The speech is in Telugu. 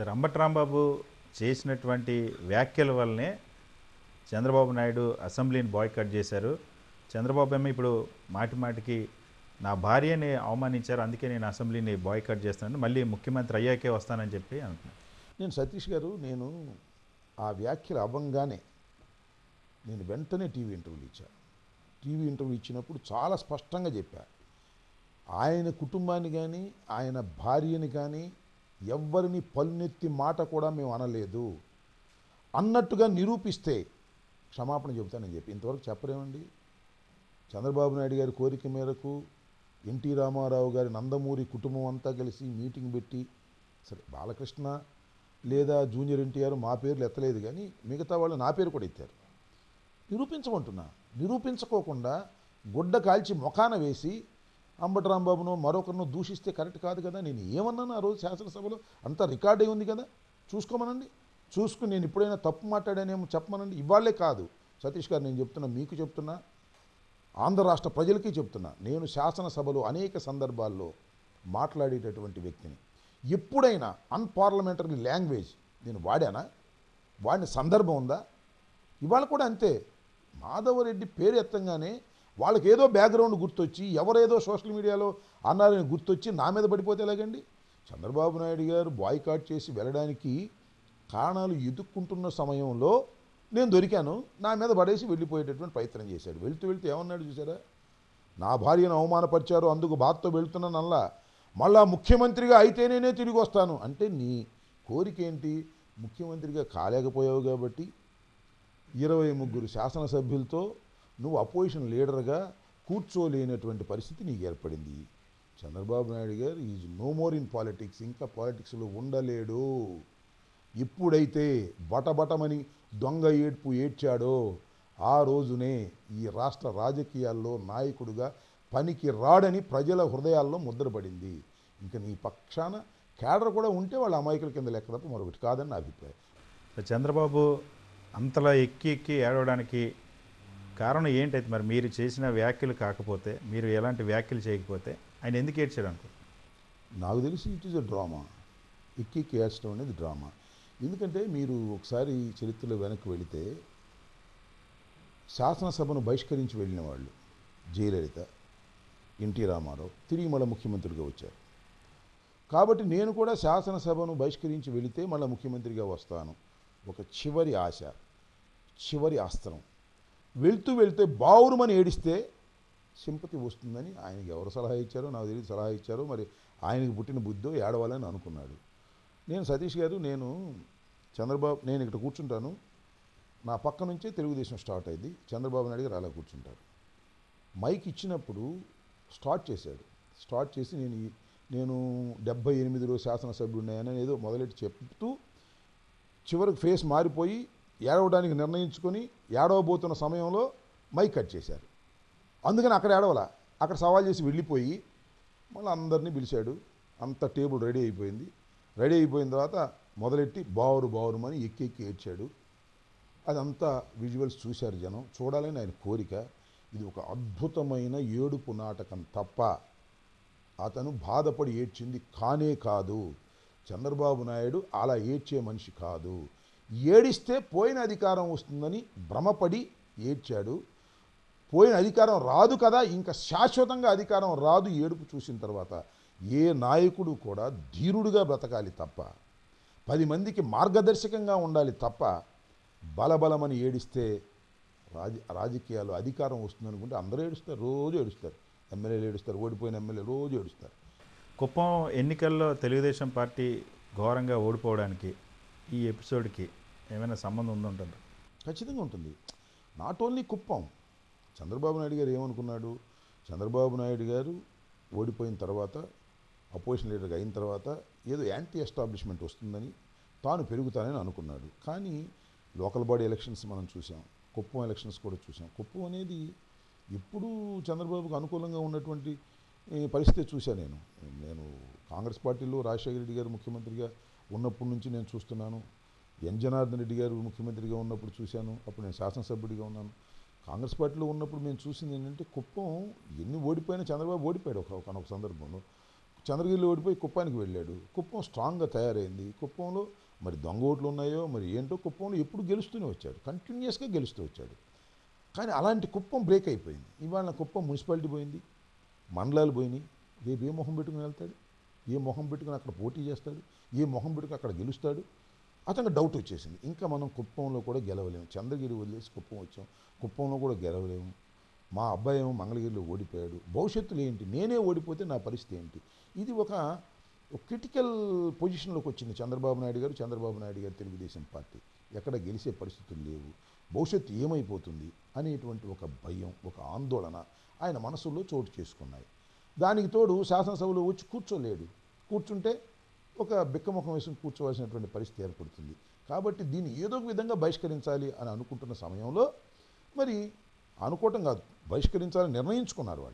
సార్ అంబటి రాంబాబు చేసినటువంటి వ్యాఖ్యల వల్లనే చంద్రబాబు నాయుడు అసెంబ్లీని బాయ్కట్ చేశారు చంద్రబాబు ఏమో ఇప్పుడు మాటి మాటికి నా భార్యని అవమానించారు అందుకే నేను అసెంబ్లీని బాయ్కట్ చేస్తాను మళ్ళీ ముఖ్యమంత్రి అయ్యాకే వస్తానని చెప్పి అంటున్నాను నేను సతీష్ గారు నేను ఆ వ్యాఖ్యలు అవ్వంగానే నేను వెంటనే టీవీ ఇంటర్వ్యూలు ఇచ్చా టీవీ ఇంటర్వ్యూ ఇచ్చినప్పుడు చాలా స్పష్టంగా చెప్పా ఆయన కుటుంబాన్ని కానీ ఆయన భార్యని కానీ ఎవ్వరిని పలునెత్తి మాట కూడా మేము అనలేదు అన్నట్టుగా నిరూపిస్తే క్షమాపణ చెబుతానని చెప్పి ఇంతవరకు చెప్పరేమండి చంద్రబాబు నాయుడు గారి కోరిక మేరకు ఎన్టీ రామారావు గారి నందమూరి కుటుంబం అంతా కలిసి మీటింగ్ పెట్టి సరే బాలకృష్ణ లేదా జూనియర్ ఎన్టీఆర్ మా పేర్లు ఎత్తలేదు కానీ మిగతా వాళ్ళు నా పేరు కూడా ఎత్తారు నిరూపించమంటున్నా నిరూపించుకోకుండా గుడ్డ కాల్చి ముఖాన వేసి అంబటి రాంబాబును మరొకరిను దూషిస్తే కరెక్ట్ కాదు కదా నేను ఏమన్నాను ఆ రోజు శాసనసభలో అంతా రికార్డ్ అయి ఉంది కదా చూసుకోమనండి చూసుకుని నేను ఎప్పుడైనా తప్పు మాట్లాడానేమో చెప్పమనండి ఇవాళే కాదు సతీష్ గారు నేను చెప్తున్నా మీకు చెప్తున్నా ఆంధ్ర రాష్ట్ర ప్రజలకి చెప్తున్నా నేను శాసనసభలో అనేక సందర్భాల్లో మాట్లాడేటటువంటి వ్యక్తిని ఎప్పుడైనా అన్పార్లమెంటరీ లాంగ్వేజ్ నేను వాడానా వాడిన సందర్భం ఉందా ఇవాళ కూడా అంతే మాధవరెడ్డి పేరు ఎత్తంగానే వాళ్ళకి ఏదో బ్యాక్గ్రౌండ్ గుర్తొచ్చి ఎవరేదో సోషల్ మీడియాలో అన్నారని గుర్తొచ్చి నా మీద పడిపోతే ఎలాగండి చంద్రబాబు నాయుడు గారు బాయ్కాట్ చేసి వెళ్ళడానికి కారణాలు ఎదుక్కుంటున్న సమయంలో నేను దొరికాను నా మీద పడేసి వెళ్ళిపోయేటటువంటి ప్రయత్నం చేశాడు వెళ్తూ వెళ్తూ ఏమన్నాడు చూసారా నా భార్యను అవమానపరిచారు అందుకు బాధతో వెళ్తున్నానల్లా మళ్ళా ముఖ్యమంత్రిగా అయితేనేనే తిరిగి వస్తాను అంటే నీ కోరిక ఏంటి ముఖ్యమంత్రిగా కాలేకపోయావు కాబట్టి ఇరవై ముగ్గురు శాసనసభ్యులతో నువ్వు అపోజిషన్ లీడర్గా కూర్చోలేనటువంటి పరిస్థితి నీకు ఏర్పడింది Chandrababu Naidu garu is no more in politics ఇంకా పాలిటిక్స్లో ఉండలేడు ఎప్పుడైతే బటబటమని దొంగ ఏడ్పు ఏడ్చాడో ఆ రోజునే ఈ రాష్ట్ర రాజకీయాల్లో నాయకుడుగా పనికి రాడని ప్రజల హృదయాల్లో ముద్రపడింది ఇంకా నీ పక్షాన కేడర్ కూడా ఉంటే వాళ్ళ అమాయకుల కింద లెక్క తప్ప మరొకటి కాదని నా అభిప్రాయం సో చంద్రబాబు అంతలా ఎక్కి ఎక్కి ఏడవడానికి కారణం ఏంటైతే మరి మీరు చేసిన వ్యాఖ్యలు కాకపోతే మీరు ఎలాంటి వ్యాఖ్యలు చేయకపోతే ఆయన ఎందుకు ఏడ్చాడు అనుకో నాకు తెలిసి ఇట్ ఈజ్ అ డ్రామా ఎక్కి ఎక్కి ఏడ్చడం అనేది డ్రామా ఎందుకంటే మీరు ఒకసారి చరిత్రలో వెనక్కి వెళితే శాసనసభను బహిష్కరించి వెళ్ళిన వాళ్ళు జయలలిత ఎన్టీ రామారావు తిరిగి మళ్ళీ ముఖ్యమంత్రిగా వచ్చారు కాబట్టి నేను కూడా శాసనసభను బహిష్కరించి వెళితే మళ్ళీ ముఖ్యమంత్రిగా వస్తాను ఒక చివరి ఆశ చివరి అస్త్రం వెళ్తూ వెళ్తే బావురుమని ఏడిస్తే సింపతి వస్తుందని ఆయనకి ఎవరు సలహా ఇచ్చారో నాకు తెలియదు సలహా ఇచ్చారో మరి ఆయనకి పుట్టిన బుద్ధో ఏడవాలని అనుకున్నాడు నేను సతీష్ గారు నేను చంద్రబాబు నేను ఇక్కడ కూర్చుంటాను నా పక్క నుంచే తెలుగుదేశం స్టార్ట్ అయింది చంద్రబాబు నాయుడు గారు అలా కూర్చుంటారు మైక్ ఇచ్చినప్పుడు స్టార్ట్ చేశాడు స్టార్ట్ చేసి నేను ఈ- నేను డెబ్బై ఎనిమిదిలో శాసనసభ్యుడినాయని ఏదో మొదలెట్టి చెప్తూ చివరికి ఫేస్ మారిపోయి ఏడవడానికి నిర్ణయించుకొని ఏడవబోతున్న సమయంలో మైక్ కట్ చేశారు అందుకని అక్కడ ఏడవల అక్కడ సవాల్ చేసి వెళ్ళిపోయి మళ్ళీ అందరినీ పిలిచాడు అంత టేబుల్ రెడీ అయిపోయింది రెడీ అయిపోయిన తర్వాత మొదలెట్టి బావురు బావురుమని ఎక్కి ఎక్కి ఏడ్చాడు అదంతా విజువల్స్ చూశారు జనం చూడాలని ఆయన కోరిక ఇది ఒక అద్భుతమైన ఏడుపు నాటకం తప్ప అతను బాధపడి ఏడ్చింది కానే కాదు చంద్రబాబు నాయుడు అలా ఏడ్చే మనిషి కాదు ఏడిస్తే పోయిన అధికారం వస్తుందని భ్రమపడి ఏడ్చాడు పోయిన అధికారం రాదు కదా ఇంకా శాశ్వతంగా అధికారం రాదు ఏడుపు చూసిన తర్వాత ఏ నాయకుడు కూడా ధీరుడుగా బ్రతకాలి తప్ప పది మందికి మార్గదర్శకంగా ఉండాలి తప్ప బలబలమని ఏడిస్తే రాజ రాజకీయాల్లో అధికారం వస్తుందనుకుంటే అందరూ ఏడుస్తారు రోజు ఏడుస్తారు ఎమ్మెల్యేలు ఏడుస్తారు ఓడిపోయిన ఎమ్మెల్యే రోజు ఏడుస్తారు కుప్పం ఎన్నికల్లో తెలుగుదేశం పార్టీ ఘోరంగా ఓడిపోవడానికి ఈ ఎపిసోడ్కి ఏమైనా సంబంధం ఉందంటారు ఖచ్చితంగా ఉంటుంది నాట్ ఓన్లీ కుప్పం చంద్రబాబు నాయుడు గారు ఏమనుకున్నాడు చంద్రబాబు నాయుడు గారు ఓడిపోయిన తర్వాత అపోజిషన్ లీడర్గా అయిన తర్వాత ఏదో యాంటీ ఎస్టాబ్లిష్మెంట్ వస్తుందని తాను పెరుగుతానని అనుకున్నాడు కానీ లోకల్ బాడీ ఎలక్షన్స్ మనం చూసాం కుప్పం ఎలక్షన్స్ కూడా చూసాం కుప్పం అనేది ఎప్పుడూ చంద్రబాబుకు అనుకూలంగా ఉన్నటువంటి ఈ, పరిస్థితి చూశాను నేను నేను కాంగ్రెస్ పార్టీలో రాజశేఖర రెడ్డి గారు ముఖ్యమంత్రిగా ఉన్నప్పటి నుంచి నేను చూస్తున్నాను ఎన్ జనార్దన్ రెడ్డి గారు ముఖ్యమంత్రిగా ఉన్నప్పుడు చూశాను అప్పుడు నేను శాసనసభ్యుడిగా ఉన్నాను కాంగ్రెస్ పార్టీలో ఉన్నప్పుడు మేము చూసింది ఏంటంటే కుప్పం ఎన్ని ఓడిపోయినా చంద్రబాబు ఓడిపోయాడు ఒక ఒకనొక సందర్భంలో చంద్రగిరిలో ఓడిపోయి కుప్పానికి వెళ్ళాడు కుప్పం స్ట్రాంగ్గా తయారైంది కుప్పంలో మరి దొంగ ఓట్లు ఉన్నాయో మరి ఏంటో కుప్పంలో ఎప్పుడు గెలుస్తూనే వచ్చాడు కంటిన్యూస్గా గెలుస్తూ వచ్చాడు కానీ అలాంటి కుప్పం బ్రేక్ అయిపోయింది ఇవాళ కుప్పం మున్సిపాలిటీ పోయింది మండలాలు పోయినాయి రేపు ఏ మొహం పెట్టుకుని వెళ్తాడు ఏ మొహం పెట్టుకుని అక్కడ పోటీ చేస్తాడు ఏ మొహం పెట్టుకుని అక్కడ గెలుస్తాడు అతనికి డౌట్ వచ్చేసింది ఇంకా మనం కుప్పంలో కూడా గెలవలేము చంద్రగిరి వదిలేసి కుప్పం వచ్చాం కుప్పంలో కూడా గెలవలేము మా అబ్బాయి ఏమో మంగళగిరిలో ఓడిపోయాడు భవిష్యత్తులో ఏంటి నేనే ఓడిపోతే నా పరిస్థితి ఏంటి ఇది ఒక క్రిటికల్ పొజిషన్లోకి వచ్చింది చంద్రబాబు నాయుడు గారు చంద్రబాబు నాయుడు గారు తెలుగుదేశం పార్టీ ఎక్కడ గెలిచే పరిస్థితులు లేవు భవిష్యత్తు ఏమైపోతుంది అనేటువంటి ఒక భయం ఒక ఆందోళన ఆయన మనసులో చోటు చేసుకున్నాయి దానికి తోడు శాసనసభలో వచ్చి కూర్చోలేడు కూర్చుంటే ఒక బిక్కముఖం వేసుకుని కూర్చోవలసినటువంటి పరిస్థితి ఏర్పడుతుంది కాబట్టి దీన్ని ఏదో ఒక విధంగా బహిష్కరించాలి అని అనుకుంటున్న సమయంలో మరి అనుకోవటం కాదు బహిష్కరించాలని నిర్ణయించుకున్నారు వాళ్ళు